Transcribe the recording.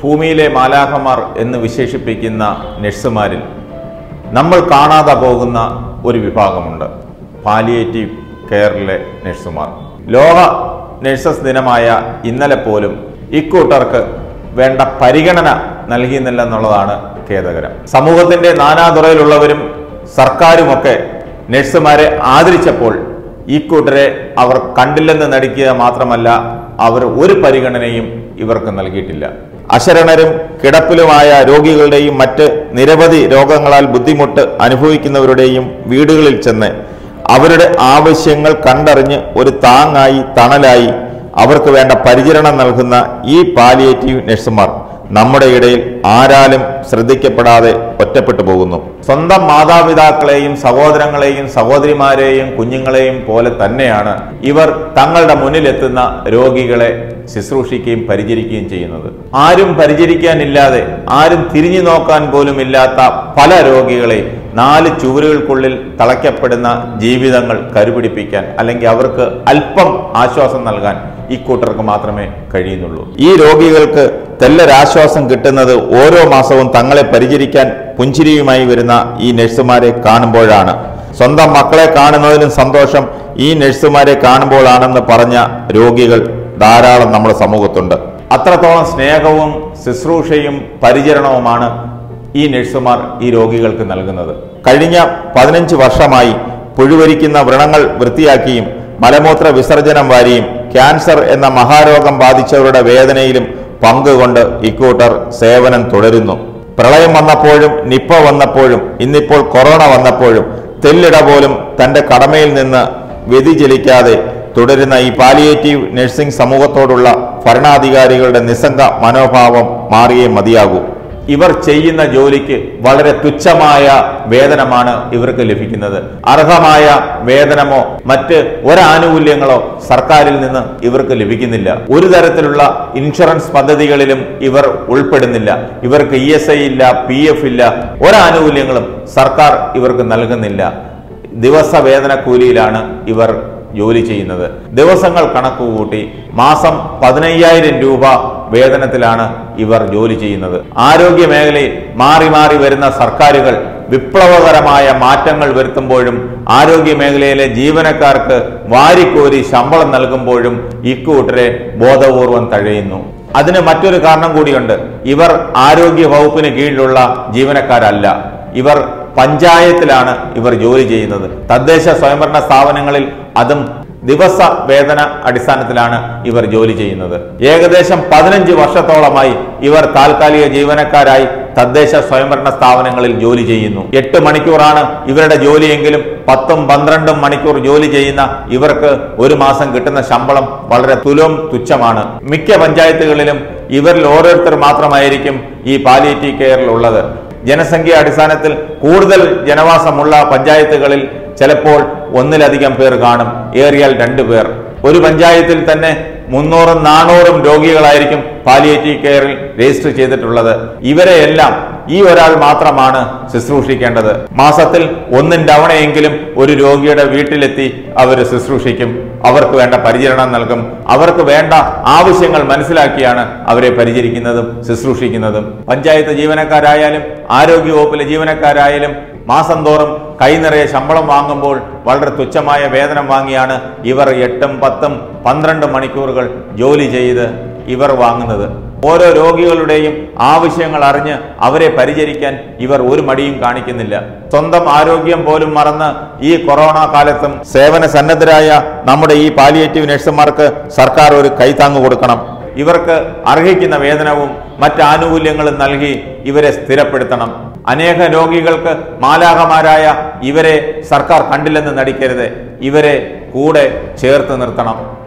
ഭൂമിയിലെ മാലാഖമാർ എന്ന് വിശേഷിപ്പിക്കുന്ന നഴ്സുമാരിൽ നമ്മൾ കാണാതെ പോകുന്ന ഒരു വിഭാഗമുണ്ട് പാലിയേറ്റീവ് കെയറിലെ നഴ്സുമാർ ലോക നഴ്സസ് ദിനമായ ഇന്നലെ പോലും ഇക്കൂട്ടർക്ക് വേണ്ട പരിഗണന നൽകിയെന്നില്ലെന്നുള്ളതാണ് ഖേദകരം സമൂഹത്തിന്റെ നാനാതുറയിലുള്ളവരും സർക്കാരുമൊക്കെ നഴ്സുമാരെ ആദരിച്ചപ്പോൾ ഈ കൂട്ടരെ അവർ കണ്ടില്ലെന്ന് നടിക്കുക മാത്രമല്ല അവർ ഒരു പരിഗണനയും ഇവർക്ക് നൽകിയിട്ടില്ല അശരണരും കിടപ്പിലുമായ രോഗികളുടെയും മറ്റ് നിരവധി രോഗങ്ങളാൽ ബുദ്ധിമുട്ട് അനുഭവിക്കുന്നവരുടെയും വീടുകളിൽ ചെന്ന് അവരുടെ ആവശ്യങ്ങൾ കണ്ടറിഞ്ഞ് ഒരു താങ്ങായി തണലായി അവർക്ക് വേണ്ട പരിചരണം നൽകുന്ന ഈ പാലിയേറ്റീവ് നഴ്സുമാർ നമ്മുടെ ഇടയിൽ ആരാലും ശ്രദ്ധിക്കപ്പെടാതെ ഒറ്റപ്പെട്ടു പോകുന്നു സ്വന്തം മാതാപിതാക്കളെയും സഹോദരങ്ങളെയും സഹോദരിമാരെയും കുഞ്ഞുങ്ങളെയും പോലെ തന്നെയാണ് ഇവർ തങ്ങളുടെ മുന്നിലെത്തുന്ന രോഗികളെ ശുശ്രൂഷിക്കുകയും പരിചരിക്കുകയും ചെയ്യുന്നത് ആരും പരിചരിക്കാനില്ലാതെ ആരും തിരിഞ്ഞു നോക്കാൻ പോലും ഇല്ലാത്ത പല രോഗികളെ നാല് ചുവരുകൾക്കുള്ളിൽ തളയ്ക്കപ്പെടുന്ന ജീവിതങ്ങൾ കരുപിടിപ്പിക്കാൻ അല്ലെങ്കിൽ അവർക്ക് അല്പം ആശ്വാസം നൽകാൻ ഈ കൂട്ടർക്ക് മാത്രമേ കഴിയുന്നുള്ളൂ ഈ രോഗികൾക്ക് തെല്ലൊരാശ്വാസം കിട്ടുന്നത് ഓരോ മാസവും തങ്ങളെ പരിചരിക്കാൻ പുഞ്ചിരിയുമായി വരുന്ന ഈ നഴ്സുമാരെ കാണുമ്പോഴാണ് സ്വന്തം മക്കളെ കാണുന്നതിലും സന്തോഷം ഈ നഴ്സുമാരെ കാണുമ്പോഴാണെന്ന് പറഞ്ഞ രോഗികൾ ധാരാളം നമ്മുടെ സമൂഹത്തുണ്ട് അത്രത്തോളം സ്നേഹവും ശുശ്രൂഷയും പരിചരണവുമാണ് ഈ നഴ്സുമാർ ഈ രോഗികൾക്ക് നൽകുന്നത് കഴിഞ്ഞ പതിനഞ്ച് വർഷമായി പുഴുവരിക്കുന്ന വ്രണങ്ങൾ വൃത്തിയാക്കിയും മലമൂത്ര വിസർജനം വാരിയും ക്യാൻസർ എന്ന മഹാരോഗം ബാധിച്ചവരുടെ വേദനയിലും പങ്കുകൊണ്ട് ഇക്കൂട്ടർ സേവനം തുടരുന്നു പ്രളയം വന്നപ്പോഴും നിപ്പ വന്നപ്പോഴും ഇന്നിപ്പോൾ കൊറോണ വന്നപ്പോഴും തെല്ലിട പോലും തന്റെ കടമയിൽ നിന്ന് വ്യതിചലിക്കാതെ തുടരുന്ന ഈ പാലിയേറ്റീവ് നഴ്സിംഗ് സമൂഹത്തോടുള്ള ഭരണാധികാരികളുടെ നിസ്സംഗ മനോഭാവം മാറിയേ മതിയാകൂ ഇവർ ചെയ്യുന്ന ജോലിക്ക് വളരെ തുച്ഛമായ വേതനമാണ് ഇവർക്ക് ലഭിക്കുന്നത് അർഹമായ വേതനമോ മറ്റ് ഒരാനുകൂല്യങ്ങളോ സർക്കാരിൽ നിന്ന് ഇവർക്ക് ലഭിക്കുന്നില്ല ഒരു തരത്തിലുള്ള ഇൻഷുറൻസ് പദ്ധതികളിലും ഇവർ ഉൾപ്പെടുന്നില്ല ഇവർക്ക് ഇ എസ് ഐ ഇല്ല പി എഫ് ഇല്ല ഒരാനുകൂല്യങ്ങളും സർക്കാർ ഇവർക്ക് നൽകുന്നില്ല ദിവസ വേതന കൂലിയിലാണ് ഇവർ ജോലി ചെയ്യുന്നത് ദിവസങ്ങൾ കണക്കുകൂട്ടി മാസം പതിനയ്യായിരം രൂപ വേതനത്തിലാണ് ഇവർ ജോലി ചെയ്യുന്നത് ആരോഗ്യ മേഖലയിൽ മാറി മാറി വരുന്ന സർക്കാരുകൾ വിപ്ലവകരമായ മാറ്റങ്ങൾ വരുത്തുമ്പോഴും ആരോഗ്യ മേഖലയിലെ ജീവനക്കാർക്ക് വാരിക്കോരി ശമ്പളം നൽകുമ്പോഴും ഇക്കൂട്ടരെ ബോധപൂർവം തഴയുന്നു അതിന് മറ്റൊരു കാരണം കൂടിയുണ്ട് ഇവർ ആരോഗ്യ വകുപ്പിന് കീഴിലുള്ള ജീവനക്കാരല്ല ഇവർ പഞ്ചായത്തിലാണ് ഇവർ ജോലി ചെയ്യുന്നത് തദ്ദേശ സ്വയംഭരണ സ്ഥാപനങ്ങളിൽ അതും ദിവസ വേതന അടിസ്ഥാനത്തിലാണ് ഇവർ ജോലി ചെയ്യുന്നത് ഏകദേശം പതിനഞ്ച് വർഷത്തോളമായി ഇവർ താൽക്കാലിക ജീവനക്കാരായി തദ്ദേശ സ്വയംഭരണ സ്ഥാപനങ്ങളിൽ ജോലി ചെയ്യുന്നു എട്ട് മണിക്കൂറാണ് ഇവരുടെ ജോലിയെങ്കിലും പത്തും പന്ത്രണ്ടും മണിക്കൂർ ജോലി ചെയ്യുന്ന ഇവർക്ക് ഒരു മാസം കിട്ടുന്ന ശമ്പളം വളരെ തുലവും തുച്ഛമാണ് മിക്ക പഞ്ചായത്തുകളിലും ഇവരിൽ ഓരോരുത്തർ മാത്രമായിരിക്കും ഈ പാലിയേറ്റീവ് കെയറിൽ ഉള്ളത് ജനസംഖ്യ അടിസ്ഥാനത്തിൽ കൂടുതൽ ജനവാസമുള്ള പഞ്ചായത്തുകളിൽ ചിലപ്പോൾ ഒന്നിലധികം പേർ കാണും ഏറിയാൽ രണ്ടു പേർ ഒരു പഞ്ചായത്തിൽ തന്നെ മുന്നൂറും നാനൂറും രോഗികളായിരിക്കും പാലിയേറ്റീവ് കെയറിൽ രജിസ്റ്റർ ചെയ്തിട്ടുള്ളത് ഇവരെയെല്ലാം ഈ ഒരാൾ മാത്രമാണ് ശുശ്രൂഷിക്കേണ്ടത് മാസത്തിൽ ഒന്നും തവണയെങ്കിലും ഒരു രോഗിയുടെ വീട്ടിലെത്തി അവർ ശുശ്രൂഷിക്കും അവർക്ക് വേണ്ട പരിചരണം നൽകും അവർക്ക് വേണ്ട ആവശ്യങ്ങൾ മനസ്സിലാക്കിയാണ് അവരെ പരിചരിക്കുന്നതും ശുശ്രൂഷിക്കുന്നതും പഞ്ചായത്ത് ജീവനക്കാരായാലും ആരോഗ്യ വകുപ്പിലെ ജീവനക്കാരായാലും മാസം തോറും കൈനിറയെ ശമ്പളം വാങ്ങുമ്പോൾ വളരെ തുച്ഛമായ വേതനം വാങ്ങിയാണ് ഇവർ എട്ടും പത്തും പന്ത്രണ്ട് മണിക്കൂറുകൾ ജോലി ചെയ്ത് ഇവർ വാങ്ങുന്നത് ഓരോ രോഗികളുടെയും ആവശ്യങ്ങൾ അറിഞ്ഞ് അവരെ പരിചരിക്കാൻ ഇവർ ഒരു മടിയും കാണിക്കുന്നില്ല സ്വന്തം ആരോഗ്യം പോലും മറന്ന് ഈ കൊറോണ കാലത്തും സേവന സന്നദ്ധരായ നമ്മുടെ ഈ പാലിയേറ്റീവ് നഴ്സുമാർക്ക് സർക്കാർ ഒരു കൈത്താങ്ങ് കൊടുക്കണം ഇവർക്ക് അർഹിക്കുന്ന വേതനവും മറ്റ് ആനുകൂല്യങ്ങളും നൽകി ഇവരെ സ്ഥിരപ്പെടുത്തണം അനേക രോഗികൾക്ക് മാലാഹമാരായ ഇവരെ സർക്കാർ കണ്ടില്ലെന്ന് നടിക്കരുത് ഇവരെ കൂടെ ചേർത്ത് നിർത്തണം